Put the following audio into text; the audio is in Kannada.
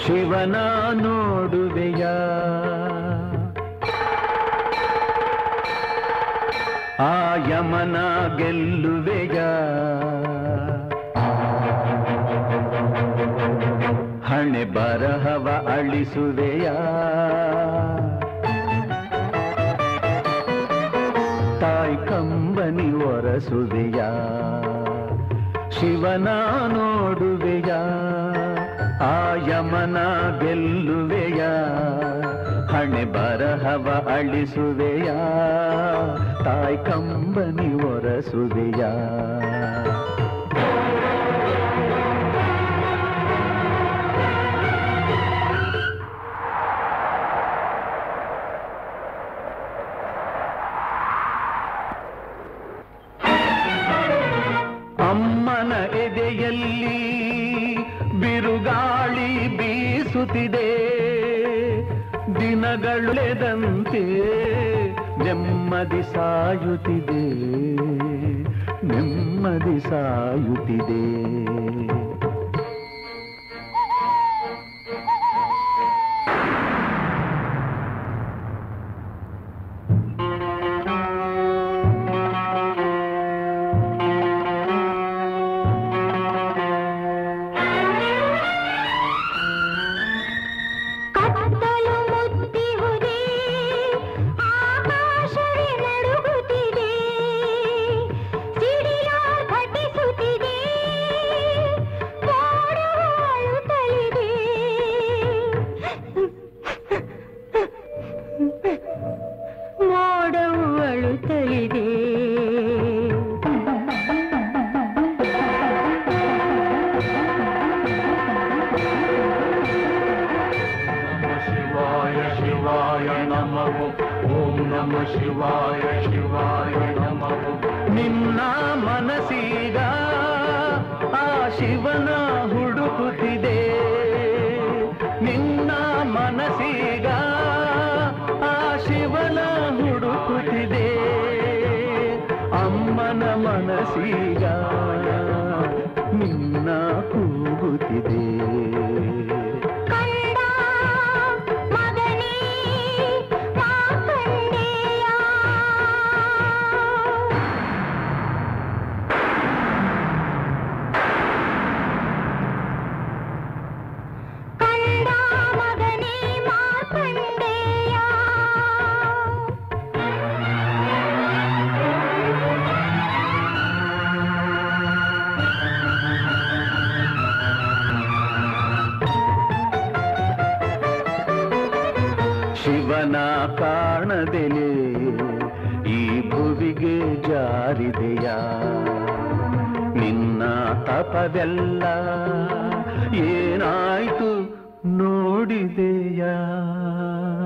ಶಿವನ ನೋಡುವೆಯ ಆ ಯಮನ ಗೆಲ್ಲುವೆಯ ಹಣೆ ಬರಹವ ಅಳಿಸುವೆಯ ತಾಯಿ ಕಂಬನಿ ಒರಸುವೆಯ ಶಿವನ ನೋಡುವೆಯ ಆ ಯಮನ ಗೆಲ್ಲುವೆಯ ಹಣೆ ಬರಹವ ಅಳಿಸುವೆಯ ತಾಯಿ ಕಂಬನಿ ಒರಸುವೆಯ ಅಮ್ಮನ ಎದೆಯಲ್ಲಿ ಬಿರುಗಾಳಿ ಬೀಸುತ್ತಿದೆ ದಿನಗಳೆದಂತೆ ನೆಮ್ಮದಿ ಸಾಯುತ್ತಿದೆ ನೆಮ್ಮದಿ ಸಾಯುತ್ತಿದೆ ಕತ್ತಲು ಮುತ್ತಿಹುದೇ ಆಕಾಶವೇ ನಡುಗುತ್ತಿದೆ ಸಿಡಿಲ ಘಟಿಸುತ್ತಿದೆ ಮೋಡವು ಅಳುತ್ತಲಿದೆ ಮೋಡವು ಅಳುತ್ತಲಿದೆ ಶಿವಾಯ ಶಿವಾಯ ನಮಃ ಓಂ ನಮ ಶಿವಾಯ ಶಿವಾಯ ನಮಃ ನಿನ್ನ ಮನಸ್ಸೀಗ ಆ ಶಿವನ ಹುಡುಕುತ್ತಿದೆ ನಿನ್ನ ಮನಸ್ಸೀಗ ಆ ಶಿವನ ಹುಡುಕುತ್ತಿದೆ ಅಮ್ಮನ ಮನಸ್ಸೀಗ ನಿನ್ನ ಕೂಗುತ್ತಿದೆ ಕಂಡ ಮಗನೇ ಮಾಕಂಡೇಯ ಕಂಡ ಮಗನೇ ಮಾರ್ಕಂಡೇಯ ಶಿವನ ಕಾಣದೆಲೆ ಈ ಭುವಿಗೆ ಜಾರಿದೆಯ ನಿನ್ನ ತಪವೆಲ್ಲ ಏನಾಯ್ತು ನೋಡಿದೆಯಾ